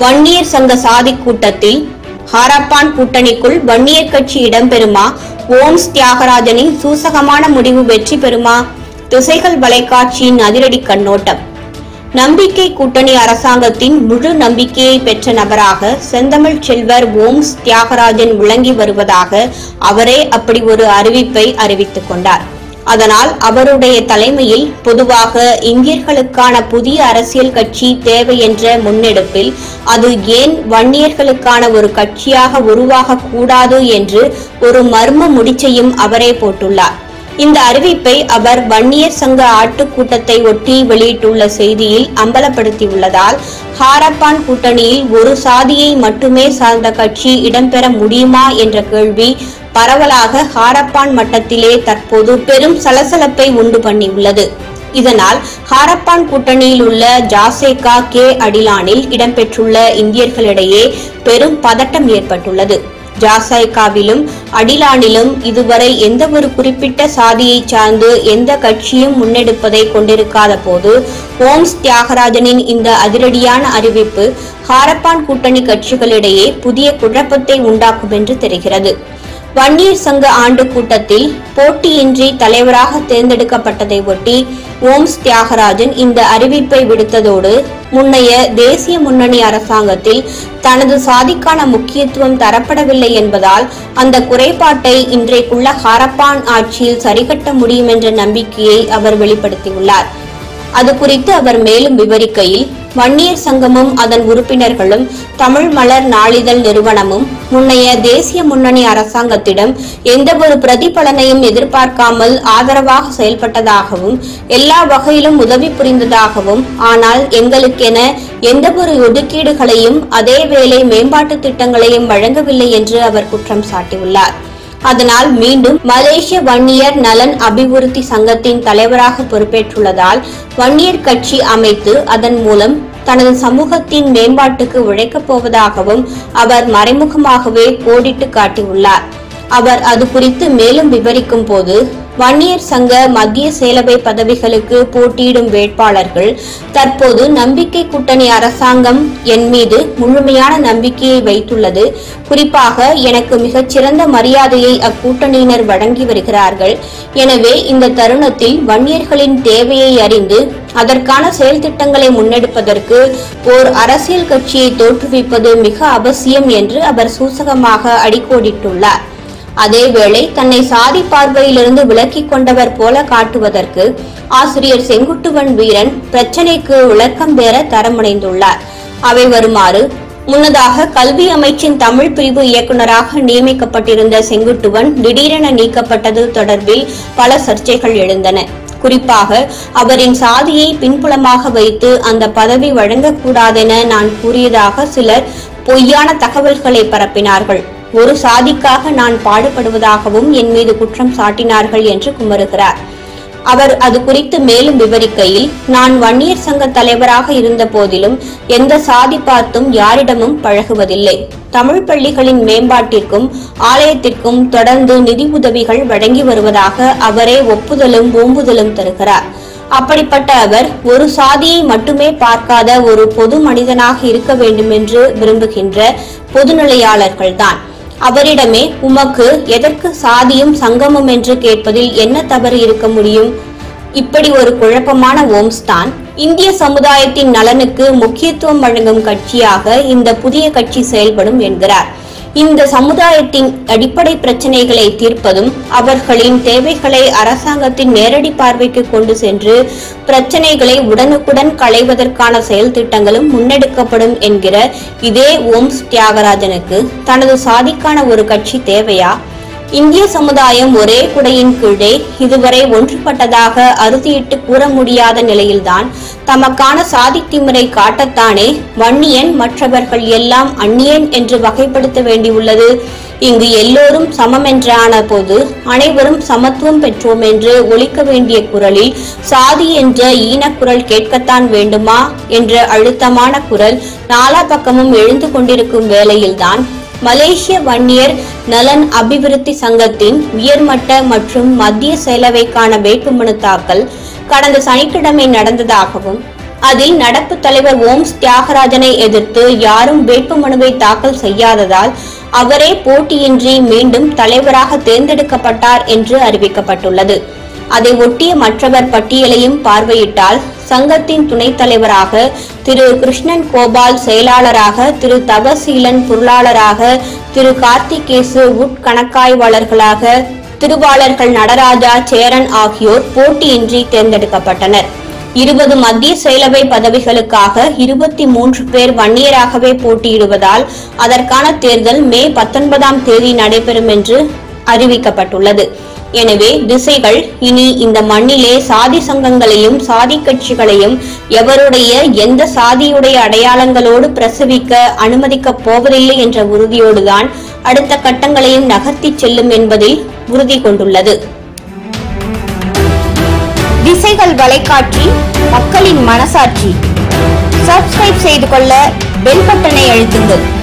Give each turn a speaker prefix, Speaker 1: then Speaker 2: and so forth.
Speaker 1: வன்னியர் சங்க சாதி கூட்டத்தில் ஹாரப்பான் கூட்டணிக்குள் வன்னியர் கட்சி இடம்பெறுமா ஓம்ஸ் தியாகராஜனின் சூசகமான முடிவு வெற்றி பெறுமா திசைகள் வலைக்காட்சியின் அதிரடி கண்ணோட்டம் நம்பிக்கை கூட்டணி அரசாங்கத்தின் முழு நம்பிக்கையை பெற்ற நபராக செந்தமிழ் செல்வர் ஓம்ஸ் தியாகராஜன் விளங்கி வருவதாக அவரே அப்படி ஒரு அறிவிப்பை அறிவித்துக் கொண்டார் அதனால் அவருடைய தலைமையில் பொதுவாக இந்தியர்களுக்கான புதிய அரசியல் கட்சி தேவை என்ற முன்னெடுப்பில் அது ஏன் வன்னியர்களுக்கான ஒரு கட்சியாக உருவாக கூடாது என்று ஒரு மர்ம முடிச்சையும் அவரே போட்டுள்ளார் இந்த அறிவிப்பை அவர் வன்னியர் சங்க ஆட்டுக் கூட்டத்தை ஒட்டி வெளியிட்டுள்ள செய்தியில் அம்பலப்படுத்தியுள்ளதால் ஹாரப்பான் கூட்டணியில் ஒரு சாதியை மட்டுமே சார்ந்த கட்சி இடம்பெற முடியுமா என்ற கேள்வி பரவலாக ஹாரப்பான் மட்டத்திலே தற்போது பெரும் சலசலப்பை உண்டு பண்ணியுள்ளது இதனால் ஹாரப்பான் கூட்டணியில் உள்ள ஜாசேகா கே அடிலானில் இடம்பெற்றுள்ள இந்தியர்களிடையே பெரும் பதட்டம் ஏற்பட்டுள்ளது ஜாசைகாவிலும் அடிலானிலும் இதுவரை எந்த ஒரு குறிப்பிட்ட சாதியை சார்ந்து எந்த கட்சியும் முன்னெடுப்பதை கொண்டிருக்காத போது ஓம்ஸ் தியாகராஜனின் இந்த அதிரடியான அறிவிப்பு ஹாரப்பான் கூட்டணி கட்சிகளிடையே புதிய குழப்பத்தை உண்டாக்கும் என்று தெரிகிறது வன்னியர் சங்க ஆண்டு கூட்டத்தில் போட்டியின்றி தலைவராக தேர்ந்தெடுக்கப்பட்டதை ஒட்டி ஓம்ஸ் தியாகராஜன் இந்த அறிவிப்பை விடுத்ததோடு முன்னைய தேசிய முன்னணி அரசாங்கத்தில் தனது சாதிக்கான முக்கியத்துவம் தரப்படவில்லை என்பதால் அந்த குறைபாட்டை இன்றைக்குள்ள ஹாரப்பான் ஆட்சியில் சரிகட்ட முடியும் என்ற நம்பிக்கையை அவர் வெளிப்படுத்தியுள்ளார் அது குறித்து அவர் மேலும் விவரிக்கையில் வன்னியர் சங்கமும் அதன் உறுப்பினர்களும் தமிழ் மலர் நாளிதழ் நிறுவனமும் முன்னைய தேசிய முன்னணி அரசாங்கத்திடம் எந்தவொரு பிரதிபலனையும் எதிர்பார்க்காமல் ஆதரவாக செயல்பட்டதாகவும் எல்லா வகையிலும் உதவி புரிந்ததாகவும் ஆனால் எங்களுக்கென எந்தவொரு ஒதுக்கீடுகளையும் அதேவேளை மேம்பாட்டு திட்டங்களையும் வழங்கவில்லை என்று அவர் குற்றம் சாட்டியுள்ளார் அதனால் மீண்டும் மலேசிய வன்னியர் நலன் அபிவிருத்தி சங்கத்தின் தலைவராக பொறுப்பேற்றுள்ளதால் வன்னியர் கட்சி அமைத்து அதன் மூலம் தனது சமூகத்தின் மேம்பாட்டுக்கு உழைக்கப் போவதாகவும் அவர் மறைமுகமாகவே கோடிட்டு காட்டியுள்ளார் அவர் அது குறித்து மேலும் விவரிக்கும் போது வன்னியர் சங்க மத்திய செயலவை பதவிகளுக்கு போட்டியிடும் வேட்பாளர்கள் தற்போது நம்பிக்கை கூட்டணி அரசாங்கம் என் மீது முழுமையான நம்பிக்கையை வைத்துள்ளது குறிப்பாக எனக்கு மிகச்சிறந்த மரியாதையை அக்கூட்டணியினர் வழங்கி வருகிறார்கள் எனவே இந்த தருணத்தில் வன்னியர்களின் தேவையை அறிந்து அதற்கான செயல் திட்டங்களை முன்னெடுப்பதற்கு ஓர் அரசியல் கட்சியை தோற்றுவிப்பது மிக அவசியம் என்று அவர் சூசகமாக அடிக்கோடிட்டுள்ளார் அதேவேளை தன்னை சாதி பார்வையிலிருந்து விலக்கிக் கொண்டவர் போல காட்டுவதற்கு ஆசிரியர் செங்குட்டுவன் வீரன் பிரச்சினைக்கு விளக்கம் பெற தரமுனைந்துள்ளார் அவை வருமாறு முன்னதாக கல்வி அமைச்சின் தமிழ் பிரிவு இயக்குநராக நியமிக்கப்பட்டிருந்த செங்குட்டுவன் திடீரென நீக்கப்பட்டது தொடர்பில் பல சர்ச்சைகள் எழுந்தன குறிப்பாக அவரின் சாதியை பின்புலமாக வைத்து அந்த பதவி வழங்கக்கூடாதென நான் கூறியதாக சிலர் பொய்யான தகவல்களை பரப்பினார்கள் ஒரு சாதிக்காக நான் பாடுபடுவதாகவும் என் மீது குற்றம் சாட்டினார்கள் என்று குமருகிறார் அவர் அது குறித்து மேலும் விவரிக்கையில் நான் வன்னியர் சங்க தலைவராக இருந்த போதிலும் எந்த சாதி பார்த்தும் யாரிடமும் பழகுவதில்லை தமிழ் பள்ளிகளின் மேம்பாட்டிற்கும் ஆலயத்திற்கும் தொடர்ந்து நிதி உதவிகள் வழங்கி வருவதாக அவரே ஒப்புதலும் ஓம்புதலும் தருகிறார் அப்படிப்பட்ட அவர் ஒரு சாதியை மட்டுமே பார்க்காத ஒரு பொது மனிதனாக இருக்க வேண்டுமென்று விரும்புகின்ற பொதுநிலையாளர்கள்தான் அவரிடமே உமக்கு எதற்கு சாதியும் சங்கமும் என்று கேட்பதில் என்ன தவறு இருக்க முடியும் இப்படி ஒரு குழப்பமான ஓம்ஸ் தான் இந்திய சமுதாயத்தின் நலனுக்கு முக்கியத்துவம் வழங்கும் கட்சியாக இந்த புதிய கட்சி செயல்படும் என்கிறார் இந்த சமுதாயத்தின் அடிப்படை பிரச்சனைகளை தீர்ப்பதும் அவர்களின் தேவைகளை அரசாங்கத்தின் நேரடி பார்வைக்கு கொண்டு சென்று பிரச்சனைகளை உடனுக்குடன் களைவதற்கான செயல் திட்டங்களும் முன்னெடுக்கப்படும் என்கிற இதே ஓம்ஸ் தியாகராஜனுக்கு தனது சாதிக்கான ஒரு கட்சி தேவையா இந்திய சமுதாயம் ஒரே குடையின் கீழே இதுவரை ஒன்றுபட்டதாக அறுதியிட்டு கூற முடியாத நிலையில்தான் தமக்கான சாதி திமிரை காட்டத்தானே வன்னியன் மற்றவர்கள் எல்லாம் அந்நியன் என்று வகைப்படுத்த வேண்டியுள்ளது இங்கு எல்லோரும் சமம் என்றான போது அனைவரும் சமத்துவம் பெற்றோம் என்று ஒலிக்க வேண்டிய குரலில் சாதி என்ற ஈனக்குரல் கேட்கத்தான் வேண்டுமா என்ற அழுத்தமான குரல் நாலா பக்கமும் எழுந்து கொண்டிருக்கும் வேளையில்தான் மலேசிய வன்னியர் நலன் அபிவிருத்தி சங்கத்தின் உயர்மட்ட மற்றும் மத்திய செயலவைக்கான வேட்புமனு தாக்கல் கடந்த சனிக்கிழமை நடந்ததாகவும் அதில் நடப்பு தலைவர் ஓம்ஸ் தியாகராஜனை எதிர்த்து யாரும் வேட்புமனுவை தாக்கல் செய்யாததால் அவரே போட்டியின்றி மீண்டும் தலைவராக தேர்ந்தெடுக்கப்பட்டார் என்று அறிவிக்கப்பட்டுள்ளது அதை ஒட்டிய மற்றவர் பட்டியலையும் பார்வையிட்டால் சங்கத்தின் துணைத் தலைவராக திரு கிருஷ்ணன் கோபால் செயலாளராக திரு தவசீலன் பொருளாளராக திரு கார்த்திகேசு உட்கணக்காய்வாளர்களாக திருவாளர்கள் நடராஜா சேரன் ஆகியோர் போட்டியின்றி தேர்ந்தெடுக்கப்பட்டனர் இருபது மத்திய செயலவை பதவிகளுக்காக இருபத்தி மூன்று பேர் வன்னியராகவே போட்டியிடுவதால் அதற்கான தேர்தல் மே பத்தொன்பதாம் தேதி நடைபெறும் என்று அறிவிக்கப்பட்டுள்ளது எனவே திசைகள் இனி இந்த மண்ணிலே சாதி சங்கங்களையும் சாதி கட்சிகளையும் எவருடைய எந்த சாதியுடைய அடையாளங்களோடு பிரசவிக்க அனுமதிக்கப் போவதில்லை என்ற உறுதியோடுதான் அடுத்த கட்டங்களையும் நகர்த்திச் செல்லும் என்பதில் உறுதி கொண்டுள்ளது திசைகள் வலைக்காட்சி மக்களின் மனசாட்சி சப்ஸ்கிரைப் செய்து கொள்ள பெல் பட்டனை அழுத்துங்கள்